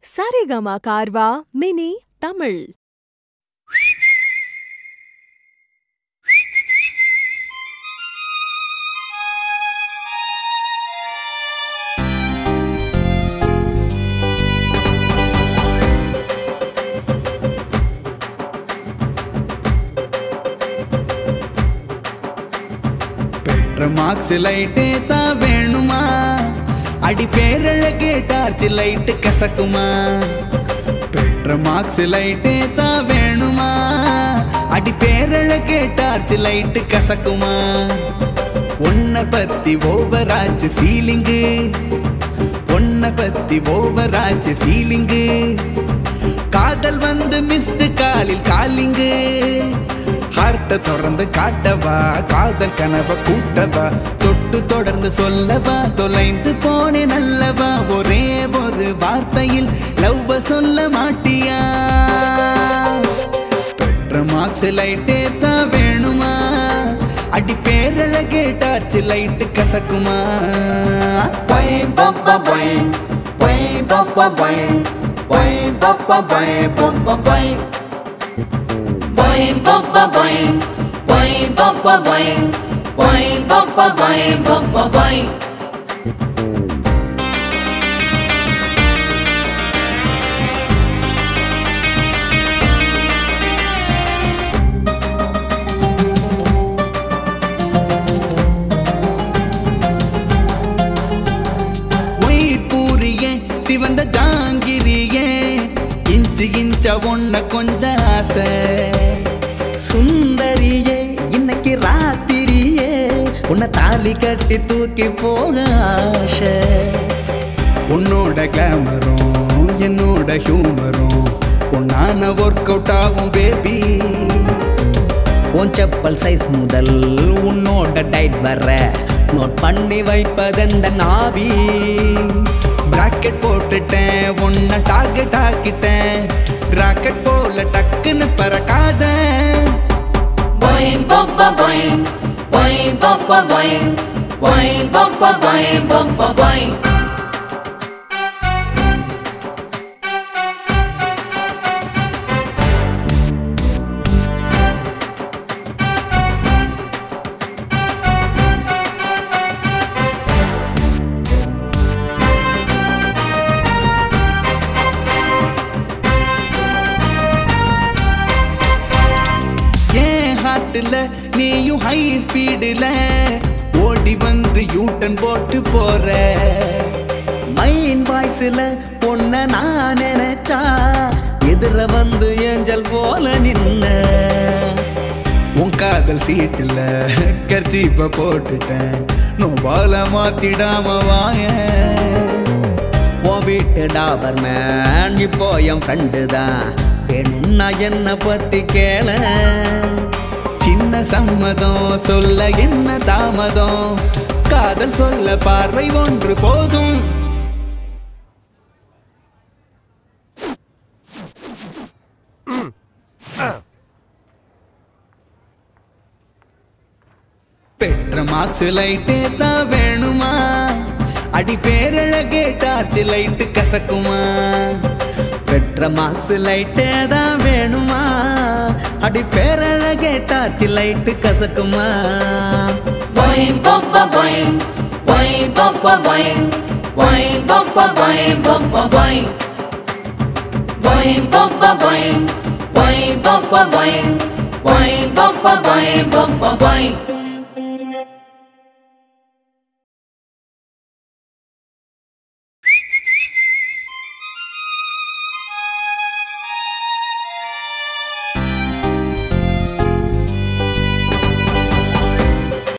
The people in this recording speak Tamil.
சரிகமா கார்வா மினி தமிழ் பெற்ற மார்க்ஸ் லைட்டே தான் வேணுமா அடி பேரழகே டார்ச் லைட்டு கசக்குமா பெற்ற மார்க்ஸ் லைட்டே தான் வேணுமா அடி பேரழகே டார்ச் லைட்டு கசக்குமா உன்னை பத்தி ஓவராச்சு ஃபீலிங்கு உன்னை பத்தி ஓவராச்சு ஃபீலிங்கு காதல் வந்து மிஸ்டு காலில் காலிங்கு ஹார்ட்ட திறந்து காட்டவா காதல் கனவ கூட்டவா தொட்டு தொடர்ந்து சொல்லவா தொலைந்து போனே நல்லவா ஒரே ஒரு வார்த்தையில் லவ்வ சொல்ல மாட்டியா பெற்ற மார்க்ஸ் லைட்டே தான் வேணுமா அடி பேரழகே டார்ச் லைட்டு கசக்குமா Boing, bum, bum, boing. Boing, bum, bum, boing. Boing, bum, bum, boing, bum, bum, boing. Boing, bum, bum, boing. Boing, bum, bum, boing. Boing, bum, bum, boing, bum, bum, boing. White பூரியே சிவந்த ஜாங்கிரியே இஞ்சி இஞ்ச ஒன்ன கொஞ்சம் ஆசை சுந்தரியே இன்னைக்கு ராத்திரியே உன்னை தாலி கட்டி தூக்கி போக ஆசை உன்னோட கிளாமரும் என்னோட ஹியூமரும் உன்னான ஒர்க் அவுட் ஆகும் பேபி உன் செப்பல் சைஸ் முதல் உன்னோட டைட் வர நோட் பண்ணி வைப்பதெந்த நாவி பிராக்கெட் போட்டுட்டேன் உன்னை டார்கெட் ஆக்கிட்டேன் ராக்கெட் போல டக்குன்னு பறக்காத Boing, bum, bum, boing. Boing, bum, bum, boing. Boing, bum, bum, boing, bum, bum, boing. ஏன் ஹார்ட்ல நீயும் ஹை ஸ்பீடுல ஓடி வந்து யூட்டன் போட்டு போற மைண்ட் வாய்ஸ்ல பொண்ண நான் நினைச்சா எதிர வந்து ஏஞ்சல் போல நின்ன உன் காதல் சீட்டுல கர்ச்சீப்ப போட்டுட்டேன் நோபால மாத்திடாம வாய உன் வீட்டு டாபர் மேன் இப்போ என் ஃப்ரெண்டு தான் வேணும்னா என்ன பத்தி கேள சின்ன சம்மதம் சொல்ல என்ன தாமதம் காதல் சொல்ல பார்வை ஒன்று போதும் பெற்ற மார்க்ஸ் லைட்டே தான் வேணுமா அடி பேரழகே டார்ச் லைட்டு கசக்குமா பெற்ற மாசு லைட்டே தான் வேணுமா அடி பேரழகே டாச்சு லைட்டு கசக்குமா Boing, bum, bum, boing. Boing, bum, bum, boing. Boing, bum, bum, boing, bum, bum, boing. Boing, bum, bum, boing. Boing, bum, bum, boing. Boing, bum, bum, boing, bum, bum, boing.